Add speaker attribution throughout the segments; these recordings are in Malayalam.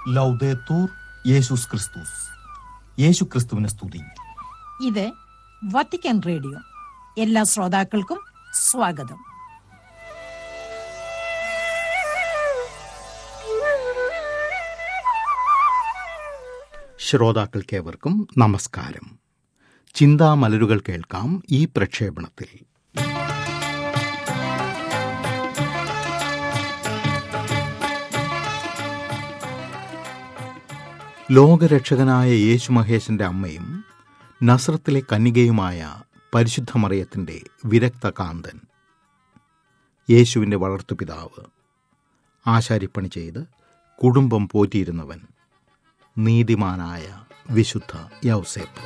Speaker 1: ലൗദേത്തൂർ യേശുസ് ക്രിസ്തുസ് യേശു ക്രിസ്തുവിനെ സ്തുതി
Speaker 2: ഇത് വത്തിക്കാൻ റേഡിയോ എല്ലാ ശ്രോതാക്കൾക്കും സ്വാഗതം
Speaker 3: ശ്രോതാക്കൾക്കേവർക്കും നമസ്കാരം ചിന്താമലരുകൾ കേൾക്കാം ഈ പ്രക്ഷേപണത്തിൽ ലോകരക്ഷകനായ യേശു മഹേശന്റെ അമ്മയും നസ്രത്തിലെ കന്യകയുമായ പരിശുദ്ധ മറിയത്തിന്റെ വിരക്തകാന്തൻ യേശുവിൻ്റെ വളർത്തുപിതാവ് ആശാരിപ്പണി ചെയ്ത് കുടുംബം പോറ്റിയിരുന്നവൻ നീതിമാനായ വിശുദ്ധ യൗസേപ്പ്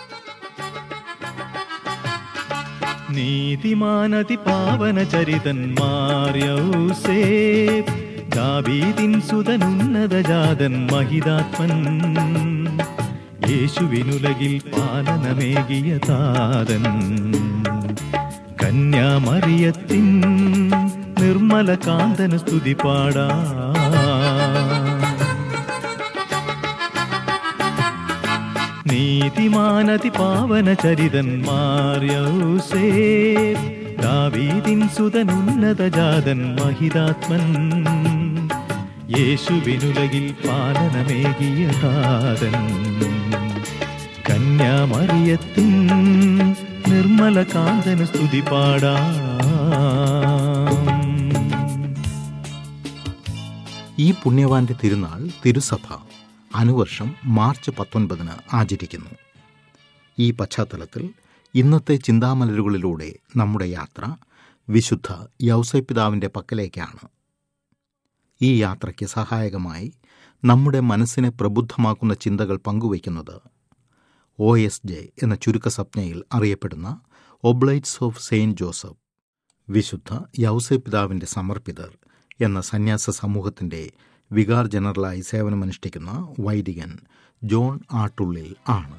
Speaker 4: നീതിമാനതി പാവന ചരിതന്മാര്യൗസേ ദാവീദിൻ സുതനുന്നത ജാതൻ മഹിതാത്മൻ യേശുവിനുലകിൽ പാലനമേകിയ താതൻ കന്യാമറിയത്തിൻ നിർമ്മല കാന്തന സ്തുതി പാടാ നീതിമാനതി പാവന ചരിതന്മാര്യൗസേ ദാവീദിൻ സുതനുന്നത ജാതൻ മഹിതാത്മൻ യേശുവിനുലകിൽ പാലനമേകിയ താതൻ കന്യാമറിയത്തിൻ നിർമ്മല കാന്തന സ്തുതി പാടാം
Speaker 3: ഈ പുണ്യവാന്റെ തിരുനാൾ തിരുസഭ അനുവർഷം മാർച്ച് പത്തൊൻപതിന് ആചരിക്കുന്നു ഈ പശ്ചാത്തലത്തിൽ ഇന്നത്തെ ചിന്താമലരുകളിലൂടെ നമ്മുടെ യാത്ര വിശുദ്ധ യൗസപിതാവിൻ്റെ പക്കലേക്കാണ് ഈ യാത്രയ്ക്ക് സഹായകമായി നമ്മുടെ മനസ്സിനെ പ്രബുദ്ധമാക്കുന്ന ചിന്തകൾ പങ്കുവയ്ക്കുന്നത് ഒ എസ് ജെ എന്ന ചുരുക്കസപ്നയിൽ അറിയപ്പെടുന്ന ഒബ്ലൈറ്റ്സ് ഓഫ് സെയിൻറ്റ് ജോസഫ് വിശുദ്ധ യൗസപിതാവിൻ്റെ സമർപ്പിതർ എന്ന സന്യാസ സമൂഹത്തിൻ്റെ വികാർ ജനറലായി സേവനമനുഷ്ഠിക്കുന്ന വൈദികൻ ജോൺ ആട്ടുള്ളിൽ ആണ്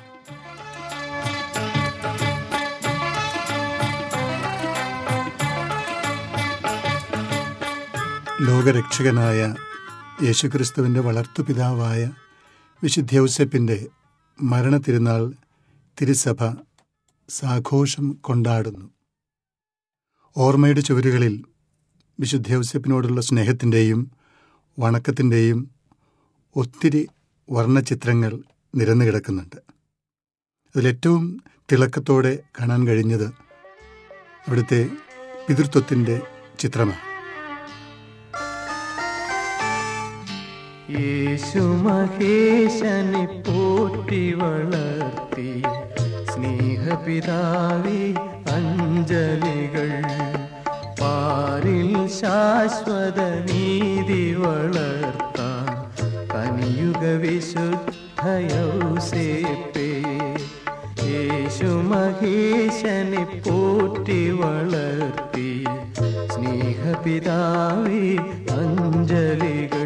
Speaker 5: ലോകരക്ഷകനായ യേശുക്രിസ്തുവിൻ്റെ വളർത്തുപിതാവായ വിശുദ്ധൗസപ്പിൻ്റെ മരണത്തിരുന്നാൾ തിരുസഭ സാഘോഷം കൊണ്ടാടുന്നു ഓർമ്മയുടെ ചുവരുകളിൽ വിശുദ്ധൗസപ്പിനോടുള്ള സ്നേഹത്തിൻ്റെയും വണക്കത്തിൻ്റെയും ഒത്തിരി വർണ്ണചിത്രങ്ങൾ നിരന്നു കിടക്കുന്നുണ്ട് അതിലേറ്റവും തിളക്കത്തോടെ കാണാൻ കഴിഞ്ഞത് അവിടുത്തെ പിതൃത്വത്തിൻ്റെ ചിത്രമാണ്
Speaker 4: യേശു മഹേശനെ പോറ്റി വളർത്തി സ്നേഹപിതാവേ അഞ്ജലികൾ പാരിൽ ശാശ്വത നീതി വളർത്താൻ കനിയുഗ വിശുദ്ധയൗസേപ്പേ യേശു മഹേശനെ പോറ്റി വളർത്തി സ്നേഹപിതാവേ അഞ്ജലികൾ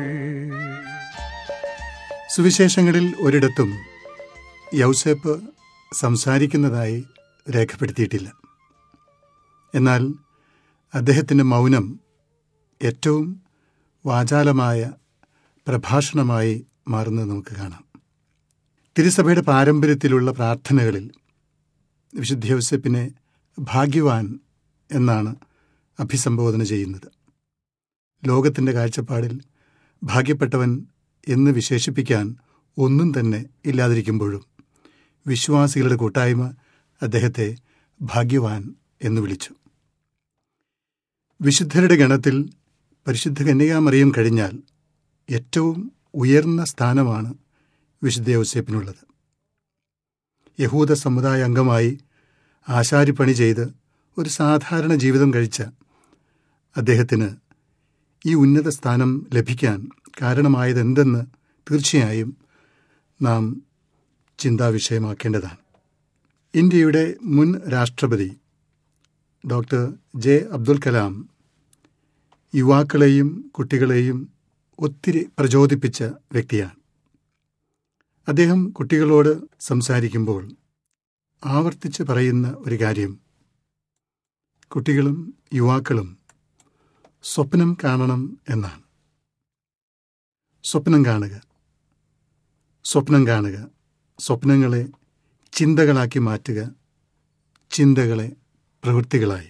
Speaker 5: സുവിശേഷങ്ങളിൽ ഒരിടത്തും യൗസേപ്പ് സംസാരിക്കുന്നതായി രേഖപ്പെടുത്തിയിട്ടില്ല എന്നാൽ അദ്ദേഹത്തിൻ്റെ മൗനം ഏറ്റവും വാചാലമായ പ്രഭാഷണമായി മാറുന്നത് നമുക്ക് കാണാം തിരുസഭയുടെ പാരമ്പര്യത്തിലുള്ള പ്രാർത്ഥനകളിൽ വിശുദ്ധ യൗസേപ്പിനെ ഭാഗ്യവാൻ എന്നാണ് അഭിസംബോധന ചെയ്യുന്നത് ലോകത്തിൻ്റെ കാഴ്ചപ്പാടിൽ ഭാഗ്യപ്പെട്ടവൻ എന്ന് വിശേഷിപ്പിക്കാൻ ഒന്നും തന്നെ ഇല്ലാതിരിക്കുമ്പോഴും വിശ്വാസികളുടെ കൂട്ടായ്മ അദ്ദേഹത്തെ ഭാഗ്യവാൻ എന്ന് വിളിച്ചു വിശുദ്ധരുടെ ഗണത്തിൽ പരിശുദ്ധ കന്യകാമറിയം കഴിഞ്ഞാൽ ഏറ്റവും ഉയർന്ന സ്ഥാനമാണ് വിശുദ്ധ യോസേപ്പിനുള്ളത് യഹൂദ സമുദായ അംഗമായി ആശാരിപ്പണി ചെയ്ത് ഒരു സാധാരണ ജീവിതം കഴിച്ച അദ്ദേഹത്തിന് ഈ ഉന്നത സ്ഥാനം ലഭിക്കാൻ കാരണമായതെന്തെന്ന് തീർച്ചയായും നാം ചിന്താവിഷയമാക്കേണ്ടതാണ് ഇന്ത്യയുടെ മുൻ രാഷ്ട്രപതി ഡോക്ടർ ജെ അബ്ദുൽ കലാം യുവാക്കളെയും കുട്ടികളെയും ഒത്തിരി പ്രചോദിപ്പിച്ച വ്യക്തിയാണ് അദ്ദേഹം കുട്ടികളോട് സംസാരിക്കുമ്പോൾ ആവർത്തിച്ച് പറയുന്ന ഒരു കാര്യം കുട്ടികളും യുവാക്കളും സ്വപ്നം കാണണം എന്നാണ് സ്വപ്നം കാണുക സ്വപ്നം കാണുക സ്വപ്നങ്ങളെ ചിന്തകളാക്കി മാറ്റുക ചിന്തകളെ പ്രവൃത്തികളായി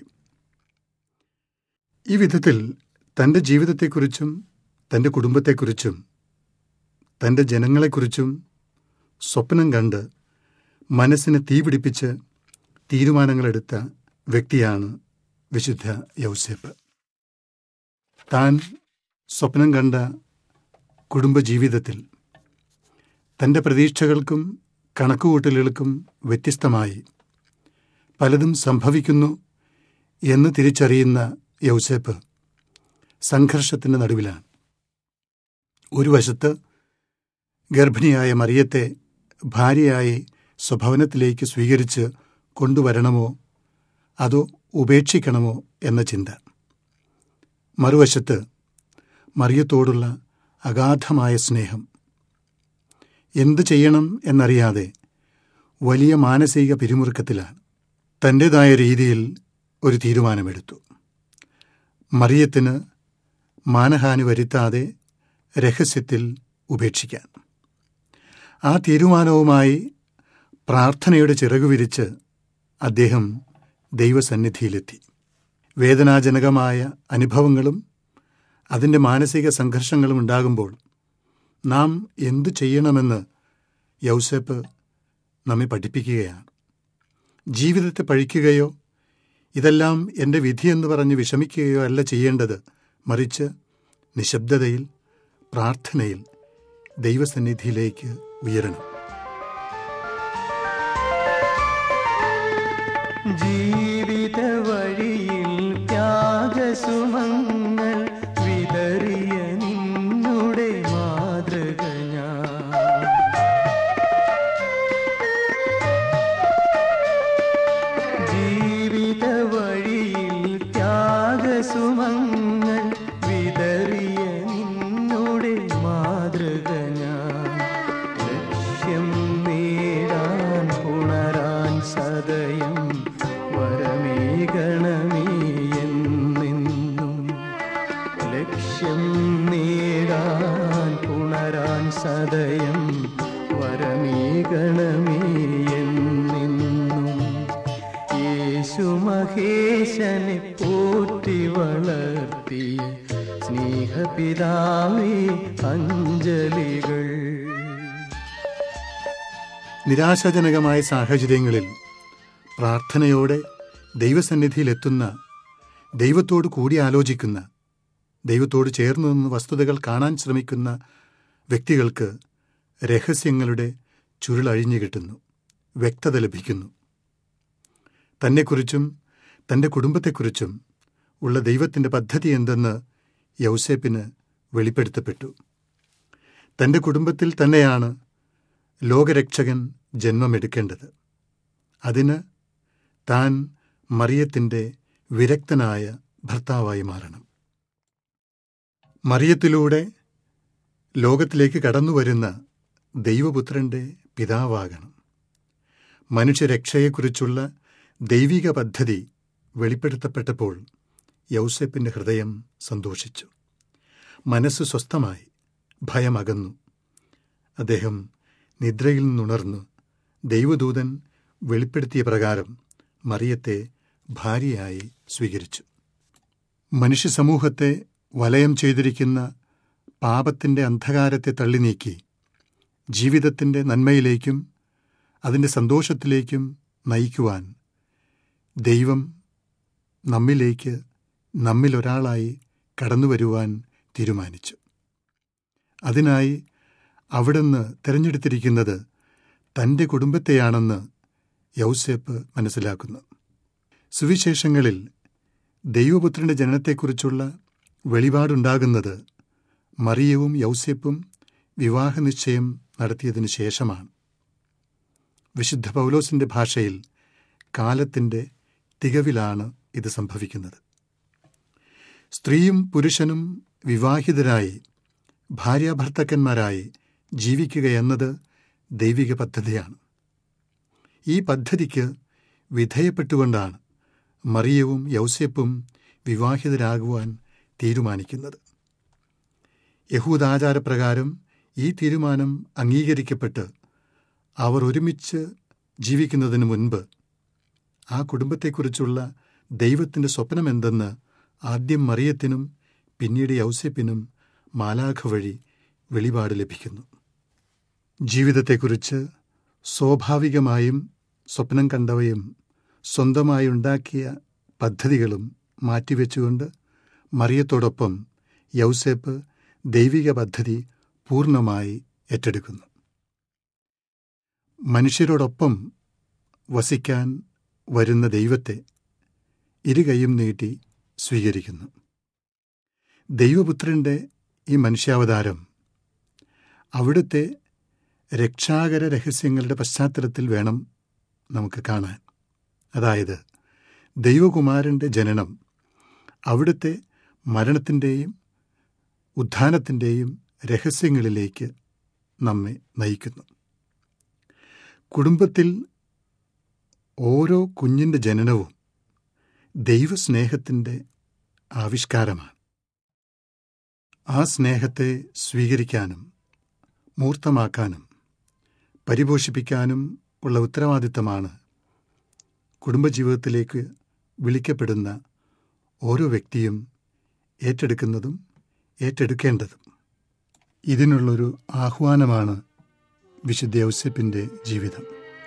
Speaker 5: ഈ വിധത്തിൽ തൻ്റെ ജീവിതത്തെക്കുറിച്ചും തൻ്റെ കുടുംബത്തെക്കുറിച്ചും തൻ്റെ ജനങ്ങളെക്കുറിച്ചും സ്വപ്നം കണ്ട് മനസ്സിനെ തീപിടിപ്പിച്ച് തീരുമാനങ്ങളെടുത്ത വ്യക്തിയാണ് വിശുദ്ധ യൗസേപ്പ് താൻ സ്വപ്നം കണ്ട കുടുംബജീവിതത്തിൽ തൻ്റെ പ്രതീക്ഷകൾക്കും കണക്കുകൂട്ടലുകൾക്കും വ്യത്യസ്തമായി പലതും സംഭവിക്കുന്നു എന്ന് തിരിച്ചറിയുന്ന യൗസേപ്പ് സംഘർഷത്തിൻ്റെ നടുവിലാണ് ഒരു വശത്ത് ഗർഭിണിയായ മറിയത്തെ ഭാര്യയായി സ്വഭവനത്തിലേക്ക് സ്വീകരിച്ച് കൊണ്ടുവരണമോ അതോ ഉപേക്ഷിക്കണമോ എന്ന ചിന്ത മറുവശത്ത് മറിയത്തോടുള്ള അഗാധമായ സ്നേഹം എന്തു ചെയ്യണം എന്നറിയാതെ വലിയ മാനസിക പിരിമുറുക്കത്തിലാണ് തൻ്റെതായ രീതിയിൽ ഒരു തീരുമാനമെടുത്തു മറിയത്തിന് മാനഹാനി വരുത്താതെ രഹസ്യത്തിൽ ഉപേക്ഷിക്കാൻ ആ തീരുമാനവുമായി പ്രാർത്ഥനയുടെ ചിറകു വിരിച്ച് അദ്ദേഹം ദൈവസന്നിധിയിലെത്തി വേദനാജനകമായ അനുഭവങ്ങളും അതിൻ്റെ മാനസിക സംഘർഷങ്ങളും ഉണ്ടാകുമ്പോൾ നാം എന്തു ചെയ്യണമെന്ന് യൗസേപ്പ് നമ്മെ പഠിപ്പിക്കുകയാണ് ജീവിതത്തെ പഴിക്കുകയോ ഇതെല്ലാം എൻ്റെ വിധിയെന്ന് പറഞ്ഞ് വിഷമിക്കുകയോ അല്ല ചെയ്യേണ്ടത് മറിച്ച് നിശബ്ദതയിൽ പ്രാർത്ഥനയിൽ ദൈവസന്നിധിയിലേക്ക് ഉയരണം
Speaker 4: ജീവിത വഴിയിൽ ത്യാഗസുമങ്ങൾ വിതറിയ നിന്നുടെ മാതൃക ഞാൻ ജീവിത വഴിയിൽ ത്യാഗസുമങ്ങൾ വിതറിയ നിന്നുടെ മാതൃക ഞാൻ ലക്ഷ്യം നേടാൻ ഉണരാൻ സദയം വരമേകണമേ എന്നെന്നും ലക്ഷ്യം നേടാൻ ഉണരാൻ സദയം വരമേകണമേ എന്നെന്നും യേശു മഹേശനെ പോറ്റി വളർത്തിയ സ്നേഹപിതാവേ അഞ്ജലികൾ
Speaker 5: നിരാശാജനകമായ സാഹചര്യങ്ങളിൽ പ്രാർത്ഥനയോടെ ദൈവസന്നിധിയിലെത്തുന്ന ദൈവത്തോട് കൂടി ആലോചിക്കുന്ന ദൈവത്തോട് ചേർന്ന് നിന്ന് വസ്തുതകൾ കാണാൻ ശ്രമിക്കുന്ന വ്യക്തികൾക്ക് രഹസ്യങ്ങളുടെ ചുരുളഴിഞ്ഞു കിട്ടുന്നു വ്യക്തത ലഭിക്കുന്നു തന്നെക്കുറിച്ചും തൻ്റെ കുടുംബത്തെക്കുറിച്ചും ഉള്ള ദൈവത്തിൻ്റെ പദ്ധതി എന്തെന്ന് യൗസേപ്പിന് വെളിപ്പെടുത്തപ്പെട്ടു തൻ്റെ കുടുംബത്തിൽ തന്നെയാണ് ലോകരക്ഷകൻ ജന്മമെടുക്കേണ്ടത് അതിന് താൻ മറിയത്തിൻ്റെ വിരക്തനായ ഭർത്താവായി മാറണം മറിയത്തിലൂടെ ലോകത്തിലേക്ക് കടന്നുവരുന്ന ദൈവപുത്രൻ്റെ പിതാവാകണം മനുഷ്യരക്ഷയെക്കുറിച്ചുള്ള ദൈവിക പദ്ധതി വെളിപ്പെടുത്തപ്പെട്ടപ്പോൾ യൗസെപ്പിൻ്റെ ഹൃദയം സന്തോഷിച്ചു മനസ്സ് സ്വസ്ഥമായി ഭയമകന്നു അദ്ദേഹം നിദ്രയിൽ നിന്നുണർന്ന് ദൈവദൂതൻ വെളിപ്പെടുത്തിയ പ്രകാരം മറിയത്തെ ഭാര്യയായി സ്വീകരിച്ചു മനുഷ്യ സമൂഹത്തെ വലയം ചെയ്തിരിക്കുന്ന പാപത്തിൻ്റെ അന്ധകാരത്തെ തള്ളി നീക്കി ജീവിതത്തിൻ്റെ നന്മയിലേക്കും അതിൻ്റെ സന്തോഷത്തിലേക്കും നയിക്കുവാൻ ദൈവം നമ്മിലേക്ക് നമ്മിലൊരാളായി കടന്നു വരുവാൻ തീരുമാനിച്ചു അതിനായി അവിടുന്ന് തിരഞ്ഞെടുത്തിരിക്കുന്നത് തൻ്റെ കുടുംബത്തെയാണെന്ന് യൗസേപ്പ് മനസ്സിലാക്കുന്നു സുവിശേഷങ്ങളിൽ ദൈവപുത്രൻ്റെ ജനനത്തെക്കുറിച്ചുള്ള വെളിപാടുണ്ടാകുന്നത് മറിയവും യൗസേപ്പും വിവാഹനിശ്ചയം നടത്തിയതിനു ശേഷമാണ് വിശുദ്ധ പൗലോസിൻ്റെ ഭാഷയിൽ കാലത്തിൻ്റെ തികവിലാണ് ഇത് സംഭവിക്കുന്നത് സ്ത്രീയും പുരുഷനും വിവാഹിതരായി ഭാര്യാഭർത്തക്കന്മാരായി ജീവിക്കുകയെന്നത് ദൈവിക പദ്ധതിയാണ് ഈ പദ്ധതിക്ക് വിധേയപ്പെട്ടുകൊണ്ടാണ് മറിയവും യൗസേപ്പും വിവാഹിതരാകുവാൻ തീരുമാനിക്കുന്നത് യഹൂദാചാരപ്രകാരം ഈ തീരുമാനം അംഗീകരിക്കപ്പെട്ട് അവർ ഒരുമിച്ച് ജീവിക്കുന്നതിന് മുൻപ് ആ കുടുംബത്തെക്കുറിച്ചുള്ള ദൈവത്തിൻ്റെ സ്വപ്നമെന്തെന്ന് ആദ്യം മറിയത്തിനും പിന്നീട് യൗസെപ്പിനും മാലാഖ വഴി വെളിപാട് ലഭിക്കുന്നു ജീവിതത്തെക്കുറിച്ച് സ്വാഭാവികമായും സ്വപ്നം കണ്ടവയും സ്വന്തമായി ഉണ്ടാക്കിയ പദ്ധതികളും മാറ്റിവെച്ചുകൊണ്ട് മറിയത്തോടൊപ്പം യൗസേപ്പ് ദൈവിക പദ്ധതി പൂർണ്ണമായി ഏറ്റെടുക്കുന്നു മനുഷ്യരോടൊപ്പം വസിക്കാൻ വരുന്ന ദൈവത്തെ ഇരുകൈയും നീട്ടി സ്വീകരിക്കുന്നു ദൈവപുത്രൻ്റെ ഈ മനുഷ്യാവതാരം അവിടുത്തെ രക്ഷാകര രഹസ്യങ്ങളുടെ പശ്ചാത്തലത്തിൽ വേണം നമുക്ക് കാണാൻ അതായത് ദൈവകുമാരൻ്റെ ജനനം അവിടുത്തെ മരണത്തിൻ്റെയും ഉത്ഥാനത്തിൻ്റെയും രഹസ്യങ്ങളിലേക്ക് നമ്മെ നയിക്കുന്നു കുടുംബത്തിൽ ഓരോ കുഞ്ഞിൻ്റെ ജനനവും ദൈവസ്നേഹത്തിൻ്റെ ആവിഷ്കാരമാണ് ആ സ്നേഹത്തെ സ്വീകരിക്കാനും മൂർത്തമാക്കാനും പരിപോഷിപ്പിക്കാനും ഉള്ള ഉത്തരവാദിത്തമാണ് കുടുംബജീവിതത്തിലേക്ക് വിളിക്കപ്പെടുന്ന ഓരോ വ്യക്തിയും ഏറ്റെടുക്കുന്നതും ഏറ്റെടുക്കേണ്ടതും ഇതിനുള്ളൊരു ആഹ്വാനമാണ് വിശുദ്ധ ഔസപ്പിൻ്റെ ജീവിതം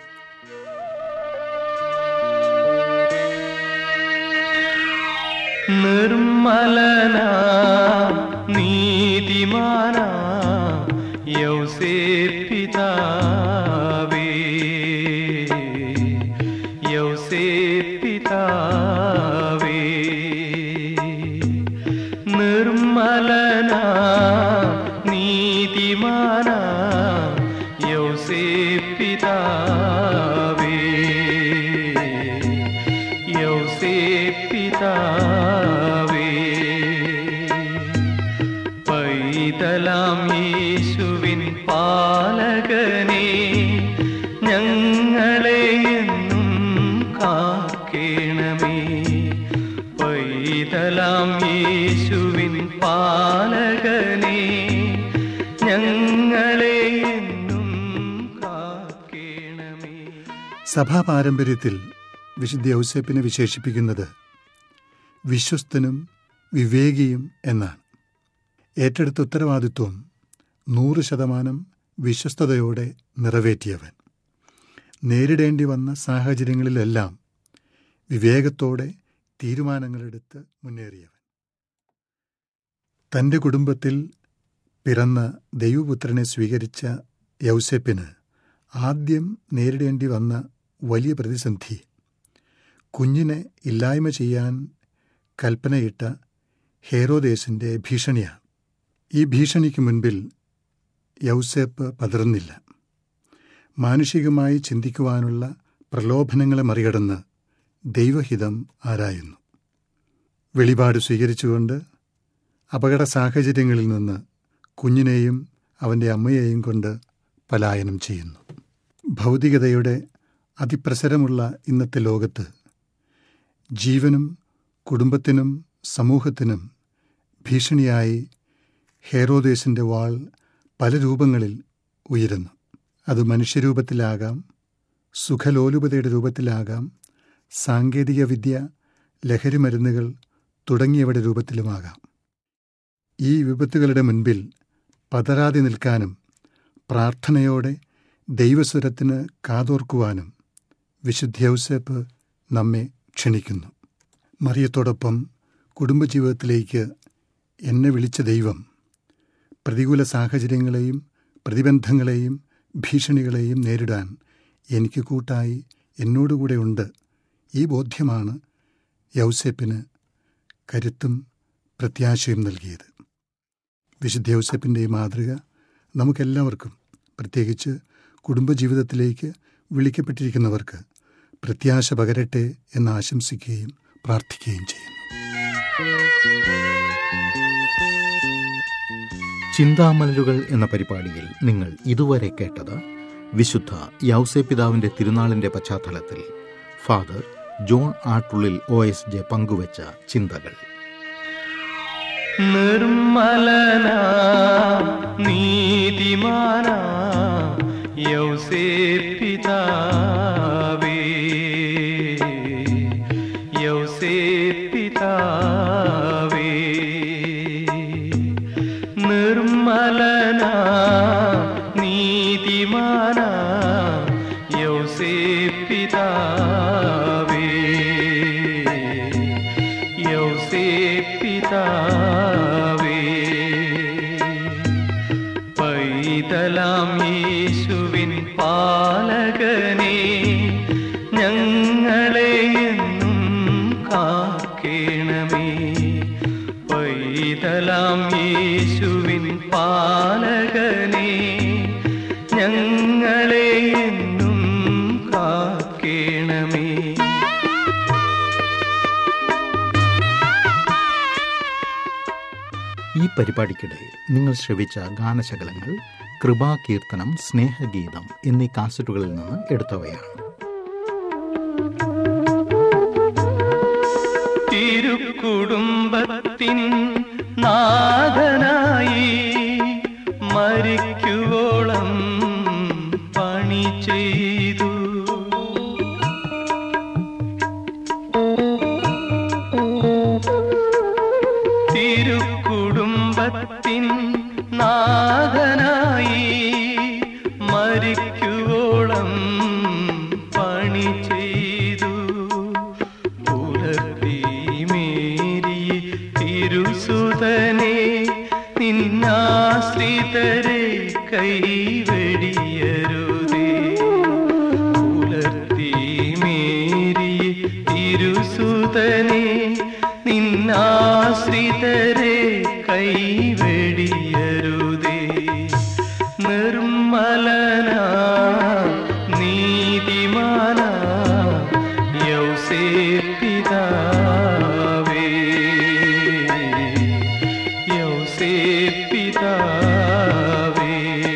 Speaker 4: നിർമ്മലന നീതിമാന യൗസേ പിതാവേ യൗസേ പിതാവേ നിർമ്മലന നീതിമാന യൗസേ പിതാവേ യൗസേ പിതാവേ പൈതലാം യേശുവിൻ പാലകനെ ഞങ്ങളെ എന്നും കാക്കേണമേ പൈതലാം യേശുവിൻ പാലകനെ ഞങ്ങളെ എന്നും കാക്കേണമേ
Speaker 5: സഭാ പാരമ്പര്യത്തിൽ വിശുദ്ധ ഔസേപ്പിനെ വിശേഷിപ്പിക്കുന്നത് വിശ്വസ്തനും വിവേകിയും എന്നാണ് ഏറ്റെടുത്ത ഉത്തരവാദിത്വം നൂറ് ശതമാനം വിശ്വസ്തയോടെ നിറവേറ്റിയവൻ നേരിടേണ്ടി വന്ന സാഹചര്യങ്ങളിലെല്ലാം വിവേകത്തോടെ തീരുമാനങ്ങളെടുത്ത് മുന്നേറിയവൻ തൻ്റെ കുടുംബത്തിൽ പിറന്ന ദൈവപുത്രനെ സ്വീകരിച്ച യൗസെപ്പിന് ആദ്യം നേരിടേണ്ടി വന്ന വലിയ പ്രതിസന്ധി കുഞ്ഞിനെ ഇല്ലായ്മ ചെയ്യാൻ കൽപ്പനയിട്ട ഹേറോദേശിൻ്റെ ഭീഷണിയാണ് ഈ ഭീഷണിക്ക് മുൻപിൽ യൗസേപ്പ് പതറുന്നില്ല മാനുഷികമായി ചിന്തിക്കുവാനുള്ള പ്രലോഭനങ്ങളെ മറികടന്ന് ദൈവഹിതം ആരായുന്നു വെളിപാട് സ്വീകരിച്ചുകൊണ്ട് അപകട സാഹചര്യങ്ങളിൽ നിന്ന് കുഞ്ഞിനെയും അവൻ്റെ അമ്മയെയും കൊണ്ട് പലായനം ചെയ്യുന്നു ഭൗതികതയുടെ അതിപ്രസരമുള്ള ഇന്നത്തെ ലോകത്ത് ജീവനും കുടുംബത്തിനും സമൂഹത്തിനും ഭീഷണിയായി ഹേറോദേശിൻ്റെ വാൾ പല രൂപങ്ങളിൽ ഉയരുന്നു അത് മനുഷ്യരൂപത്തിലാകാം സുഖലോലുപതയുടെ രൂപത്തിലാകാം സാങ്കേതികവിദ്യ ലഹരിമരുന്നുകൾ തുടങ്ങിയവയുടെ രൂപത്തിലുമാകാം ഈ വിപത്തുകളുടെ മുൻപിൽ പതറാതെ നിൽക്കാനും പ്രാർത്ഥനയോടെ ദൈവസ്വരത്തിന് കാതോർക്കുവാനും വിശുദ്ധ നമ്മെ ക്ഷണിക്കുന്നു മറിയത്തോടൊപ്പം കുടുംബജീവിതത്തിലേക്ക് എന്നെ വിളിച്ച ദൈവം പ്രതികൂല സാഹചര്യങ്ങളെയും പ്രതിബന്ധങ്ങളെയും ഭീഷണികളെയും നേരിടാൻ എനിക്ക് കൂട്ടായി എന്നോടുകൂടെ ഉണ്ട് ഈ ബോധ്യമാണ് യൗസേപ്പിന് കരുത്തും പ്രത്യാശയും നൽകിയത് വിശുദ്ധ യൗസേപ്പിൻ്റെ ഈ മാതൃക നമുക്കെല്ലാവർക്കും പ്രത്യേകിച്ച് കുടുംബജീവിതത്തിലേക്ക് വിളിക്കപ്പെട്ടിരിക്കുന്നവർക്ക് പ്രത്യാശ പകരട്ടെ എന്ന് ആശംസിക്കുകയും പ്രാർത്ഥിക്കുകയും ചെയ്യുന്നു
Speaker 3: ചിന്താമലരുകൾ എന്ന പരിപാടിയിൽ നിങ്ങൾ ഇതുവരെ കേട്ടത് വിശുദ്ധ യൗസേപിതാവിന്റെ തിരുനാളിന്റെ പശ്ചാത്തലത്തിൽ father John Attullil O S J പങ്കുവച്ച ചിന്തകൾ
Speaker 4: നിർമ്മലന നീതിമാന യൗസേ പിതാവേ യൗസേ പിതാവേ നിർമ്മലന നീതിമാന യൗസേ പിതാവേ യൗസേ പിതാവേ പൈതലാം യേശുവിൻ പാലകനെ ഞങ്ങളെ എന്നും കാക്കേണമേ പൈതലാം യേശുവിൻ പാലകനെ ഞങ്ങളെ എന്നും കാക്കേണമേ
Speaker 3: ഈ പരിപാടിക്കിടെ നിങ്ങൾ ശ്രവിച്ച ഗാനശകലങ്ങൾ കൃപാകീർത്തനം സ്നേഹഗീതം എന്നീ കാസറ്റുകളിൽ നിന്ന് എടുത്തവയാണ്
Speaker 4: തിരുക്കുടുംബത്തിൻ നാഥനായി മരിക്കുവോളം പണി ചെയ്തു തിരുക്കുടുംബത്തിൻ നാഥനായി മരിക്കുവോളം പണി ചെയ്തു പുലർത്തി മേരി തിരുസുതനെ നിന്നാശ്രിതരെ കൈവെടിയരുതേ പുലർത്തി മേരി തിരുസുതനെ നിന്നാശ്രിതരെ കൈവെടിയരുതേ നിർമ്മലന നീതിമാന യൗസേ പിതാവേ യൗസേ പിതാവേ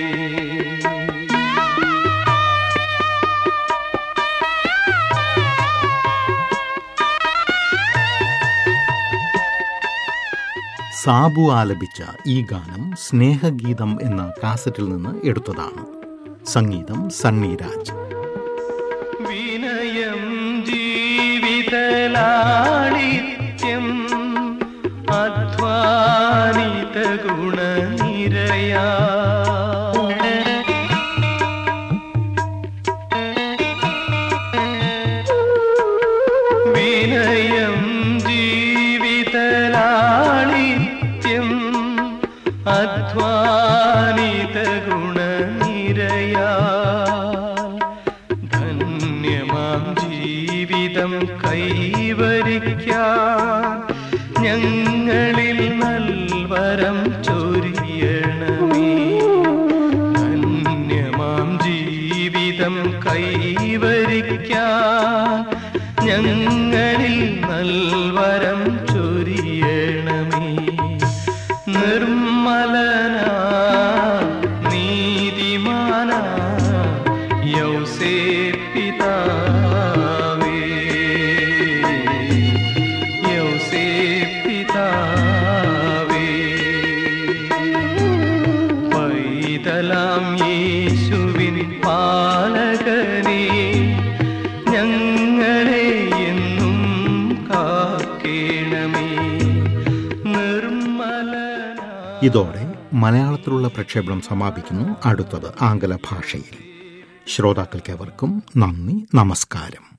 Speaker 3: സാബു ആലപിച്ച ഈ ഗാനം സ്നേഹഗീതം എന്ന കാസറ്റിൽ നിന്ന് എടുത്തതാണ് സംഗീതം സണ്ണി രാജ്
Speaker 4: വിനയം ജീവിതലാളിത്യം അധ്വാനിത ഗുണനിരയാ വിനയം ജീവിതലാളിത്യം അധ്വാനിത ഗുണനിരയാ ധന്യമാം ജീവിതം കൈവരിക്കാൻ ഞങ്ങളിൽ നൽവരം ചൊരിയണമേ ധന്യമാം ജീവിതം കൈവരിക്കാൻ ഞങ്ങളിൽ നൽവരം ചൊരിയണമേ നിർമ്മലന നീതിമാന യൗസേ പിതാവേ യൗസേ പിതാവേ പൈതലാം യേശുവിൻ പാലകനെ ഞങ്ങളെ എന്നും കാക്കേണമേ നിർമ്മലന
Speaker 3: ഇതോടെ മലയാളത്തിലുള്ള പ്രക്ഷേപണം സമാപിക്കുന്നു അടുത്തത് ആംഗല ഭാഷയിൽ ശ്രോതാക്കൾക്കേവർക്കും നന്ദി നമസ്കാരം